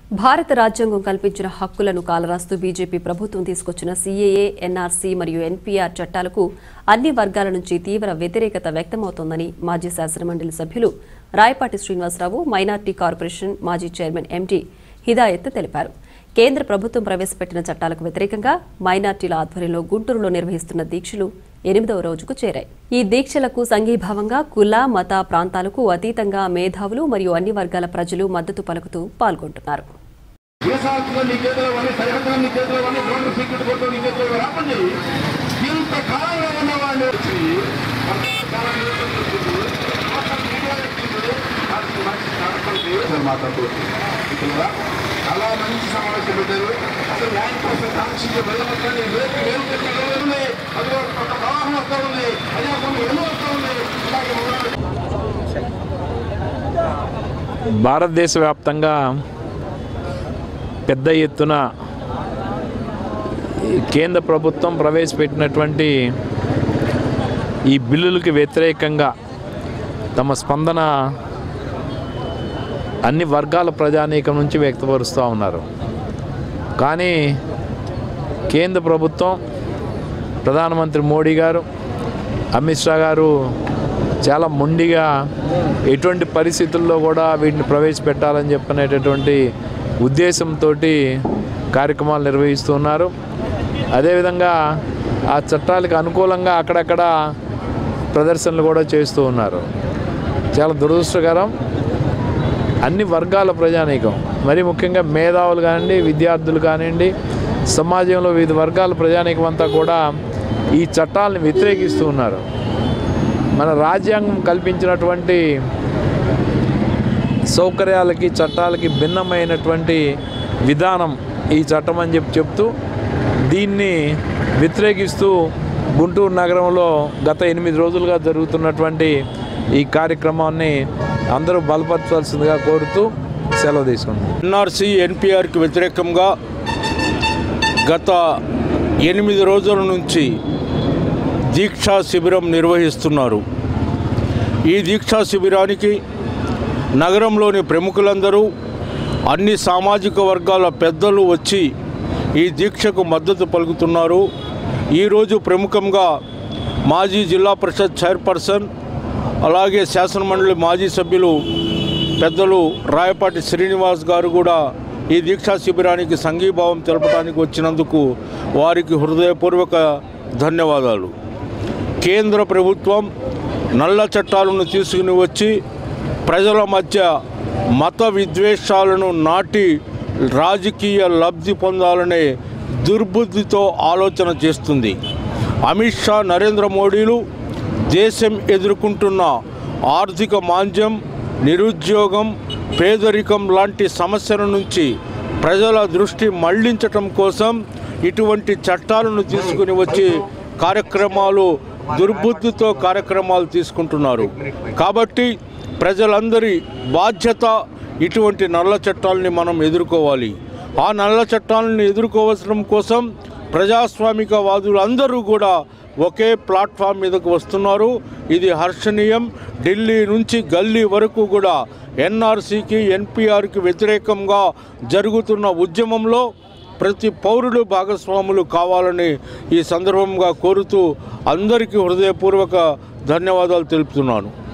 భారత రాజ్యాంగం కల్పించిన హక్కులను కాలరాస్తూ బీజేపీ ప్రభుత్వం తీసుకొచ్చిన సీఏఏ ఎన్ఆర్సీ మరియు ఎన్పీఆర్ చట్టాలకు అన్ని వర్గాల నుంచి తీవ్ర వ్యతిరేకత వ్యక్తమవుతోందని మాజీ శాసనమండలి సభ్యులు రాయపాటి శ్రీనివాసరావు మైనార్టీ కార్పొరేషన్ మాజీ చైర్మన్ ఎంటీ హిదాయత్ తెలిపారు కేంద్ర ప్రభుత్వం ప్రవేశపెట్టిన చట్టాలకు వ్యతిరేకంగా మైనార్టీల ఆధ్వర్యంలో గుంటూరులో నిర్వహిస్తున్న దీక్షలు ఎనిమిదవ రోజుకు చేరాయి ఈ దీక్షలకు సంఘీభావంగా కుల మత ప్రాంతాలకు అతీతంగా మేధావులు మరియు అన్ని వర్గాల ప్రజలు మద్దతు పలుకుతూ పాల్గొంటున్నారు దేశాల్లో నీ చేతిలో కానీ సరిహద్దులు నీ చేతిలో కానీ డ్రోన్ సీక్రెట్ కొట్టు నీ చేతిలో కానీ రాకండి ఇంత కాలంగా ఉన్న వాళ్ళు వచ్చి కొంతకాలం యువతకు వచ్చింది, మొత్తం మీడియా వచ్చింది, వాటికి మంచి నడపండి. అసలు మాట్లాడుతూ మిత్రులారా, చాలా మంచి సమావేశం పెట్టారు అసలు న్యాయం కోసం కాంక్షించే వెళ్ళవచ్చండి రేపు వేలు పెట్టి ఉంది అది ఒక ప్రవాహం వస్తూ ఉంది అదే కొన్ని ఎన్నో వస్తూ ఉంది ఇలాగే ఉండాలి. భారతదేశ వ్యాప్తంగా పెద్ద ఎత్తున ఈ కేంద్ర ప్రభుత్వం ప్రవేశపెట్టినటువంటి ఈ బిల్లులకి వ్యతిరేకంగా తమ స్పందన అన్ని వర్గాల ప్రజానీకం నుంచి వ్యక్తపరుస్తూ ఉన్నారు కానీ కేంద్ర ప్రభుత్వం ప్రధానమంత్రి మోడీ గారు అమిత్ షా గారు చాలా మొండిగా ఎటువంటి పరిస్థితుల్లో కూడా వీటిని ప్రవేశపెట్టాలని చెప్పనేటటువంటి ఉద్దేశంతో కార్యక్రమాలు నిర్వహిస్తున్నారు అదేవిధంగా ఆ చట్టాలకు అనుకూలంగా అక్కడక్కడ ప్రదర్శనలు కూడా చేస్తూ ఉన్నారు చాలా దురదృష్టకరం అన్ని వర్గాల ప్రజానీకం మరి ముఖ్యంగా మేధావులు కానివ్వండి విద్యార్థులు కానివ్వండి సమాజంలో వివిధ వర్గాల ప్రజానీకం అంతా కూడా ఈ చట్టాలను వ్యతిరేకిస్తూ ఉన్నారు మన రాజ్యాంగం కల్పించినటువంటి సౌకర్యాలకి చట్టాలకి భిన్నమైనటువంటి విధానం ఈ చట్టం అని చెప్పి చెప్తూ దీన్ని వ్యతిరేకిస్తూ గుంటూరు నగరంలో గత ఎనిమిది రోజులుగా జరుగుతున్నటువంటి ఈ కార్యక్రమాన్ని అందరూ బలపరచాల్సిందిగా కోరుతూ సెలవు తీసుకుంటాం ఎన్ఆర్సీ ఎన్పిఆర్కి వ్యతిరేకంగా గత ఎనిమిది రోజుల నుంచి దీక్షా శిబిరం నిర్వహిస్తున్నారు ఈ దీక్షా శిబిరానికి నగరంలోని ప్రముఖులందరూ అన్ని సామాజిక వర్గాల పెద్దలు వచ్చి ఈ దీక్షకు మద్దతు పలుకుతున్నారు ఈరోజు ప్రముఖంగా మాజీ జిల్లా పరిషత్ చైర్పర్సన్ అలాగే శాసనమండలి మాజీ సభ్యులు పెద్దలు రాయపాటి శ్రీనివాస్ గారు కూడా ఈ దీక్షా శిబిరానికి సంఘీభావం తెలపడానికి వచ్చినందుకు వారికి హృదయపూర్వక ధన్యవాదాలు కేంద్ర ప్రభుత్వం నల్ల చట్టాలను తీసుకుని వచ్చి ప్రజల మధ్య మత విద్వేషాలను నాటి రాజకీయ లబ్ధి పొందాలనే దుర్బుద్ధితో ఆలోచన చేస్తుంది అమిత్ షా నరేంద్ర మోడీలు దేశం ఎదుర్కొంటున్న ఆర్థిక మాంద్యం నిరుద్యోగం పేదరికం లాంటి సమస్యల నుంచి ప్రజల దృష్టి మళ్లించటం కోసం ఇటువంటి చట్టాలను తీసుకుని వచ్చి కార్యక్రమాలు దుర్బుద్ధితో కార్యక్రమాలు తీసుకుంటున్నారు కాబట్టి ప్రజలందరి బాధ్యత ఇటువంటి నల్ల చట్టాలని మనం ఎదుర్కోవాలి ఆ నల్ల చట్టాలను ఎదుర్కోవడం కోసం ప్రజాస్వామిక వాదులందరూ కూడా ఒకే ప్లాట్ఫామ్ మీదకు వస్తున్నారు ఇది హర్షణీయం ఢిల్లీ నుంచి గల్లీ వరకు కూడా ఎన్ఆర్సీకి ఎన్పిఆర్కి వ్యతిరేకంగా జరుగుతున్న ఉద్యమంలో ప్రతి పౌరుడు భాగస్వాములు కావాలని ఈ సందర్భంగా కోరుతూ అందరికీ హృదయపూర్వక ధన్యవాదాలు తెలుపుతున్నాను